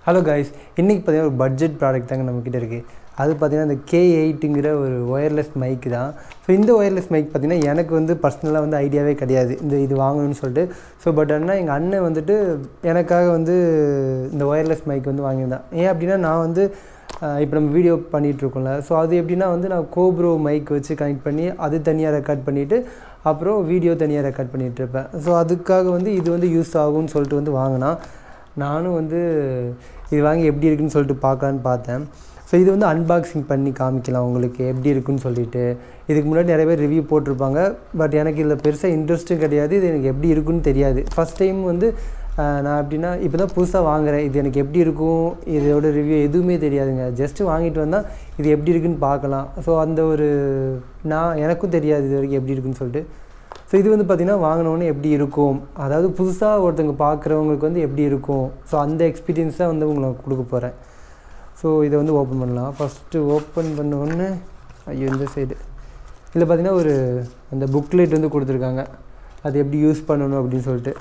hello guys இன்றைக்கி பார்த்தீங்கன்னா ஒரு பட்ஜெட் ப்ராடக்ட் தாங்க நம்மக்கிட்ட இருக்குது அது பார்த்தீங்கன்னா இந்த கே எயிட்டுங்கிற ஒரு ஒயர்லெஸ் மைக் தான் ஸோ இந்த ஒயர்லெஸ் மைக் பார்த்தீங்கன்னா எனக்கு வந்து பர்சனலாக வந்து ஐடியாவே கிடையாது இந்த இது வாங்கணும்னு சொல்லிட்டு ஸோ பட் ஆனால் எங்கள் அண்ணன் வந்துட்டு எனக்காக வந்து இந்த ஒயர்லெஸ் மைக் வந்து வாங்கியிருந்தான் ஏன் அப்படின்னா நான் வந்து இப்போ நம்ம வீடியோ பண்ணிகிட்ருக்கோம்ல ஸோ அது எப்படின்னா வந்து நான் கோப்ரோ மைக் வச்சு கனெக்ட் பண்ணி அது தனியாக ரெக்கார்ட் பண்ணிவிட்டு அப்புறம் வீடியோ தனியாக ரெக்கார்ட் பண்ணிகிட்டு இருப்பேன் ஸோ அதுக்காக வந்து இது வந்து யூஸ் ஆகும்னு சொல்லிட்டு வந்து வாங்கினா நானும் வந்து இது வாங்கி எப்படி இருக்குன்னு சொல்லிட்டு பார்க்கலான்னு பார்த்தேன் ஸோ இது வந்து அன்பாக்சிங் பண்ணி காமிக்கலாம் உங்களுக்கு எப்படி இருக்குன்னு சொல்லிட்டு இதுக்கு முன்னாடி நிறைய பேர் ரிவ்யூ போட்டிருப்பாங்க பட் எனக்கு இதில் பெருசாக இன்ட்ரெஸ்ட்டும் கிடையாது இது எனக்கு எப்படி இருக்குன்னு தெரியாது ஃபஸ்ட் டைம் வந்து நான் எப்படின்னா இப்போ தான் புதுசாக வாங்குகிறேன் இது எனக்கு எப்படி இருக்கும் இதோட ரிவ்யூ எதுவுமே தெரியாதுங்க ஜஸ்ட்டு வாங்கிட்டு வந்தால் இது எப்படி இருக்குன்னு பார்க்கலாம் ஸோ அந்த ஒரு நான் எனக்கும் தெரியாது இது வரைக்கும் எப்படி இருக்குன்னு சொல்லிட்டு ஸோ இது வந்து பார்த்திங்கன்னா வாங்கினோன்னே எப்படி இருக்கும் அதாவது புதுசாக ஒருத்தவங்க பார்க்குறவங்களுக்கு வந்து எப்படி இருக்கும் ஸோ அந்த எக்ஸ்பீரியன்ஸ் தான் வந்து உங்களுக்கு கொடுக்க போகிறேன் ஸோ இதை வந்து ஓப்பன் பண்ணலாம் ஃபஸ்ட்டு ஓப்பன் பண்ண உடனே ஐயோ இந்த சைடு இதில் பார்த்திங்கன்னா ஒரு அந்த புக்லெட் வந்து கொடுத்துருக்காங்க அது எப்படி யூஸ் பண்ணணும் அப்படின்னு சொல்லிட்டு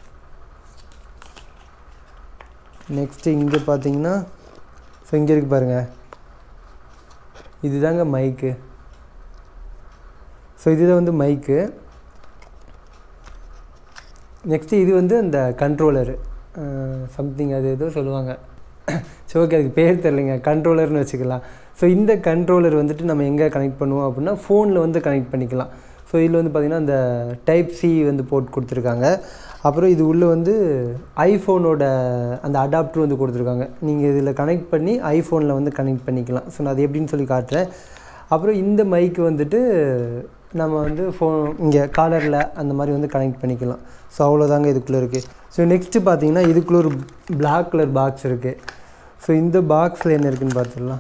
நெக்ஸ்ட்டு இங்கே பார்த்தீங்கன்னா ஸோ இங்கே இருக்குது பாருங்கள் இதுதாங்க மைக்கு ஸோ இதுதான் வந்து மைக்கு நெக்ஸ்ட்டு இது வந்து அந்த கண்ட்ரோலரு சம்திங் அது ஏதோ சொல்லுவாங்க ஸோ ஓகே அதுக்கு பேர் தெரிலைங்க கண்ட்ரோலர்னு வச்சுக்கலாம் ஸோ இந்த கண்ட்ரோலர் வந்துட்டு நம்ம எங்கே கனெக்ட் பண்ணுவோம் அப்படின்னா ஃபோனில் வந்து கனெக்ட் பண்ணிக்கலாம் ஸோ இதில் வந்து பார்த்திங்கன்னா அந்த டைப் சி வந்து போட்டு கொடுத்துருக்காங்க அப்புறம் இது உள்ளே வந்து ஐஃபோனோட அந்த அடாப்டர் வந்து கொடுத்துருக்காங்க நீங்கள் இதில் கனெக்ட் பண்ணி ஐஃபோனில் வந்து கனெக்ட் பண்ணிக்கலாம் ஸோ நான் அது எப்படின்னு சொல்லி காட்டுறேன் அப்புறம் இந்த மைக்கு வந்துட்டு நம்ம வந்து ஃபோன் இங்கே காலரில் அந்த மாதிரி வந்து கனெக்ட் பண்ணிக்கலாம் ஸோ அவ்வளோதாங்க இதுக்குள்ளே இருக்குது ஸோ நெக்ஸ்ட்டு பார்த்தீங்கன்னா இதுக்குள்ளே ஒரு பிளாக் கலர் பாக்ஸ் இருக்குது ஸோ இந்த பாக்ஸில் என்ன இருக்குதுன்னு பார்த்துடலாம்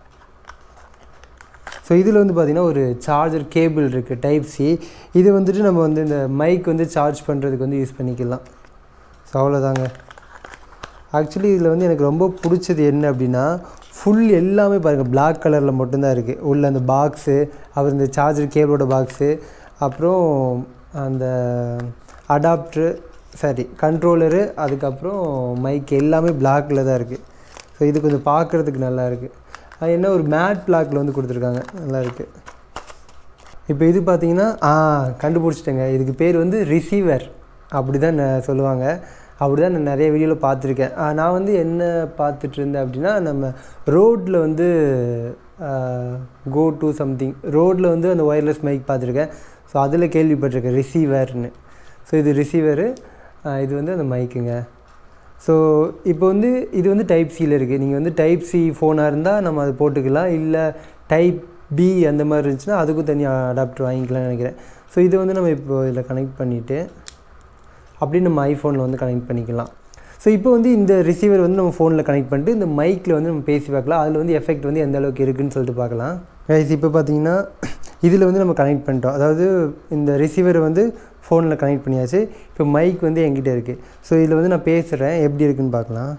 ஸோ இதில் வந்து பார்த்திங்கன்னா ஒரு சார்ஜர் கேபிள் இருக்குது டைப் சி இது வந்துட்டு நம்ம வந்து இந்த மைக் வந்து சார்ஜ் பண்ணுறதுக்கு வந்து யூஸ் பண்ணிக்கலாம் ஸோ அவ்வளோதாங்க ஆக்சுவலி இதில் வந்து எனக்கு ரொம்ப பிடிச்சது என்ன அப்படின்னா ஃபுல் எல்லாமே பாருங்கள் பிளாக் கலரில் மட்டும்தான் இருக்குது உள்ள அந்த பாக்ஸு அப்புறம் இந்த சார்ஜர் கேபிளோட பாக்ஸு அப்புறம் அந்த அடாப்ட்ரு சாரி கண்ட்ரோலரு அதுக்கப்புறம் மைக் எல்லாமே பிளாக்கில் தான் இருக்குது ஸோ இது கொஞ்சம் பார்க்குறதுக்கு நல்லா இருக்குது அது என்ன ஒரு மேட் பிளாக்கில் வந்து கொடுத்துருக்காங்க நல்லா இருக்குது இப்போ இது பார்த்தீங்கன்னா ஆ கண்டுபிடிச்சிட்டேங்க இதுக்கு பேர் வந்து ரிசீவர் அப்படி தான் சொல்லுவாங்க அப்படி தான் நான் நிறைய வீடியோவில் பார்த்துருக்கேன் நான் வந்து என்ன பார்த்துட்டு இருந்தேன் அப்படின்னா நம்ம ரோட்டில் வந்து கோ டு சம்திங் ரோட்டில் வந்து அந்த ஒயர்லெஸ் மைக் பார்த்துருக்கேன் ஸோ அதில் கேள்விப்பட்டிருக்கேன் ரிசீவர்னு ஸோ இது ரிசீவரு இது வந்து அந்த மைக்குங்க ஸோ இப்போ வந்து இது வந்து டைப் சியில் இருக்குது நீங்கள் வந்து டைப் சி ஃபோனாக இருந்தால் நம்ம அது போட்டுக்கலாம் இல்லை டைப் பி அந்த மாதிரி இருந்துச்சுன்னா அதுக்கும் தனியாக அடாப்டர் வாங்கிக்கலாம்னு நினைக்கிறேன் ஸோ இதை வந்து நம்ம இப்போ இதில் கனெக்ட் பண்ணிவிட்டு அப்படி நம்ம ஐஃபோனில் வந்து கனெக்ட் பண்ணிக்கலாம் ஸோ இப்போ வந்து இந்த ரிசீவர் வந்து நம்ம ஃபோனில் கனெக்ட் பண்ணிட்டு இந்த மைக்கில் வந்து நம்ம பேசி பார்க்கலாம் அதில் வந்து எஃபெக்ட் வந்து எந்த அளவுக்கு இருக்குதுன்னு சொல்லிட்டு பார்க்கலாம் ரைஸ் இப்போ பார்த்தீங்கன்னா இதில் வந்து நம்ம கனெக்ட் பண்ணிட்டோம் அதாவது இந்த ரிசீவரை வந்து ஃபோனில் கனெக்ட் பண்ணியாச்சு இப்போ மைக் வந்து என்கிட்ட இருக்குது ஸோ இதில் வந்து நான் பேசுகிறேன் எப்படி இருக்குன்னு பார்க்கலாம்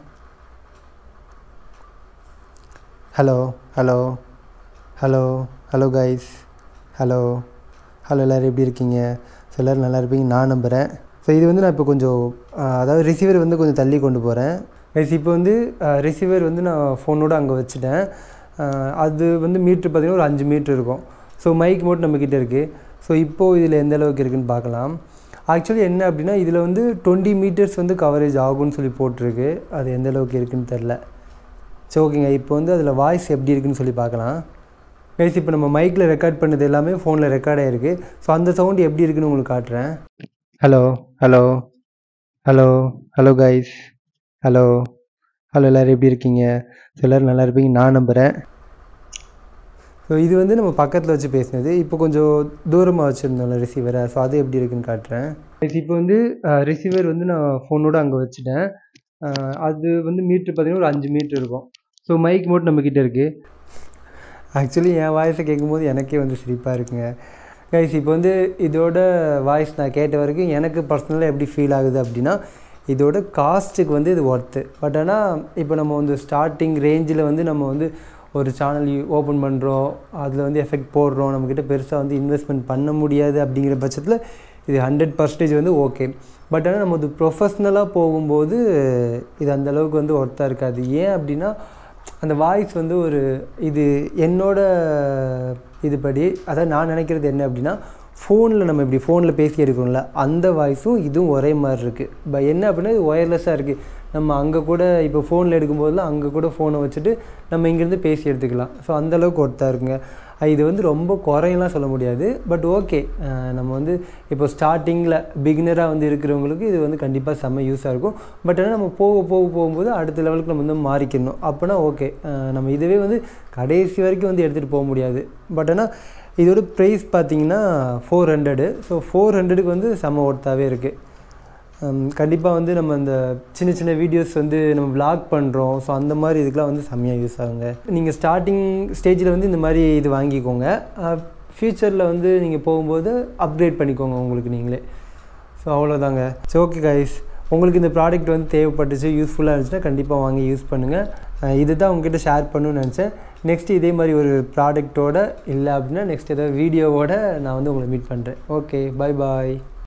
hello hello hello hello guys hello hello எல்லோரும் எப்படி இருக்கீங்க ஸோ எல்லோரும் நல்லா இருப்பீங்க நான் நம்புகிறேன் ஸோ இது வந்து நான் இப்போ கொஞ்சம் அதாவது ரிசீவர் வந்து கொஞ்சம் தள்ளி கொண்டு போகிறேன் கைஸ் இப்போ வந்து ரிசீவர் வந்து நான் ஃபோனோடு அங்கே வச்சுட்டேன் அது வந்து மீட்ரு பார்த்திங்கன்னா ஒரு அஞ்சு மீட்ரு இருக்கும் ஸோ மைக் மட்டும் நம்மக்கிட்ட இருக்குது ஸோ இப்போது இதில் எந்த அளவுக்கு இருக்குதுன்னு பார்க்கலாம் ஆக்சுவலி என்ன அப்படின்னா இதில் வந்து டுவெண்ட்டி மீட்டர்ஸ் வந்து கவரேஜ் ஆகும்னு சொல்லி போட்டிருக்கு அது எந்த அளவுக்கு இருக்குதுன்னு தெரில ஸோ ஓகேங்க இப்போ வந்து அதில் வாய்ஸ் எப்படி இருக்குன்னு சொல்லி பார்க்கலாம் கைஸ் இப்போ நம்ம மைக்கில் ரெக்கார்ட் பண்ணது எல்லாமே ஃபோனில் ரெக்கார்ட் ஆகிருக்கு ஸோ அந்த சவுண்டு எப்படி இருக்குன்னு உங்களுக்கு காட்டுறேன் hello hello hello hello guys hello hello எல்லோரும் எப்படி இருக்கீங்க ஸோ எல்லோரும் நல்லா இருப்பீங்க நான் நம்புகிறேன் ஸோ இது வந்து நம்ம பக்கத்தில் வச்சு பேசினது இப்போ கொஞ்சம் தூரமாக வச்சுருந்தோம்ல ரிசீவரை ஸோ அது எப்படி இருக்குன்னு காட்டுறேன் இப்போ வந்து ரிசீவர் வந்து நான் ஃபோனோடு அங்கே வச்சுட்டேன் அது வந்து மீட்ரு பார்த்திங்கன்னா ஒரு அஞ்சு மீட்ரு இருக்கும் ஸோ மைக் மட்டும் நம்மக்கிட்ட இருக்குது ஆக்சுவலி என் வாய்ஸை கேட்கும்போது எனக்கே வந்து சிரிப்பாக இருக்குங்க கைஸ் இப்போ வந்து இதோட வாய்ஸ் நான் கேட்ட வரைக்கும் எனக்கு பர்சனலாக எப்படி ஃபீல் ஆகுது அப்படின்னா இதோட காஸ்ட்டுக்கு வந்து இது ஒர்த்து பட் ஆனால் இப்போ நம்ம வந்து ஸ்டார்டிங் ரேஞ்சில் வந்து நம்ம வந்து ஒரு சேனல் ஓப்பன் பண்ணுறோம் அதில் வந்து எஃபெக்ட் போடுறோம் நம்மக்கிட்ட பெருசாக வந்து இன்வெஸ்ட்மெண்ட் பண்ண முடியாது அப்படிங்கிற பட்சத்தில் இது ஹண்ட்ரட் பர்சன்டேஜ் வந்து ஓகே பட் ஆனால் நம்ம இது ப்ரொஃபஷ்னலாக போகும்போது இது அந்த அளவுக்கு வந்து ஒர்த்தாக இருக்காது ஏன் அப்படின்னா அந்த வாய்ஸ் வந்து ஒரு இது என்னோட இதுபடி அதான் நான் நினைக்கிறது என்ன அப்படின்னா ஃபோனில் நம்ம இப்படி ஃபோனில் பேசி எடுக்கணும்ல அந்த வாய்ஸும் இதுவும் ஒரே மாதிரி இருக்குது ப என்ன அப்படின்னா இது ஒயர்லெஸ்ஸாக இருக்குது நம்ம அங்கே கூட இப்போ ஃபோனில் எடுக்கும்போதெல்லாம் அங்கே கூட ஃபோனை வச்சுட்டு நம்ம இங்கேருந்து பேசி எடுத்துக்கலாம் ஸோ அந்தளவுக்கு ஒர்த்தாக இருக்குங்க அஹ் இது வந்து ரொம்ப குறையெல்லாம் சொல்ல முடியாது பட் ஓகே நம்ம வந்து இப்போ ஸ்டார்டிங்கில் பிகினராக வந்து இருக்கிறவங்களுக்கு இது வந்து கண்டிப்பாக செம்ம யூஸாக இருக்கும் பட் ஆனால் நம்ம போக போக போகும்போது அடுத்த லெவலுக்கு நம்ம வந்து மாறிக்கணும் அப்போனா ஓகே நம்ம இதுவே வந்து கடைசி வரைக்கும் வந்து எடுத்துகிட்டு போக முடியாது பட் ஆனால் இதோட ப்ரைஸ் பார்த்தீங்கன்னா ஃபோர் ஹண்ட்ரடு ஸோ ஃபோர் ஹண்ட்ரடுக்கு வந்து செம்ம ஒர்த்தாகவே இருக்குது கண்டிப்பாக வந்து நம்ம இந்த சின்ன சின்ன வீடியோஸ் வந்து நம்ம vlog பண்ணுறோம் ஸோ அந்த மாதிரி இதுக்கெலாம் வந்து செம்மையாக யூஸ் ஆகுங்க நீங்கள் ஸ்டார்டிங் ஸ்டேஜில் வந்து இந்த மாதிரி இது வாங்கிக்கோங்க ஃப்யூச்சரில் வந்து நீங்கள் போகும்போது அப்கிரேட் பண்ணிக்கோங்க உங்களுக்கு நீங்களே ஸோ அவ்வளோதாங்க ஸோ ஓகே கைஸ் உங்களுக்கு இந்த ப்ராடக்ட் வந்து தேவைப்பட்டுச்சு யூஸ்ஃபுல்லாக இருந்துச்சுன்னா கண்டிப்பாக வாங்கி யூஸ் பண்ணுங்கள் இது தான் உங்ககிட்ட ஷேர் பண்ணணும்னு நினச்சேன் நெக்ஸ்ட் இதே மாதிரி ஒரு ப்ராடக்ட்டோட இல்லை அப்படின்னா நெக்ஸ்ட் ஏதாவது வீடியோவோட நான் வந்து உங்களை மீட் பண்ணுறேன் ஓகே பை பாய்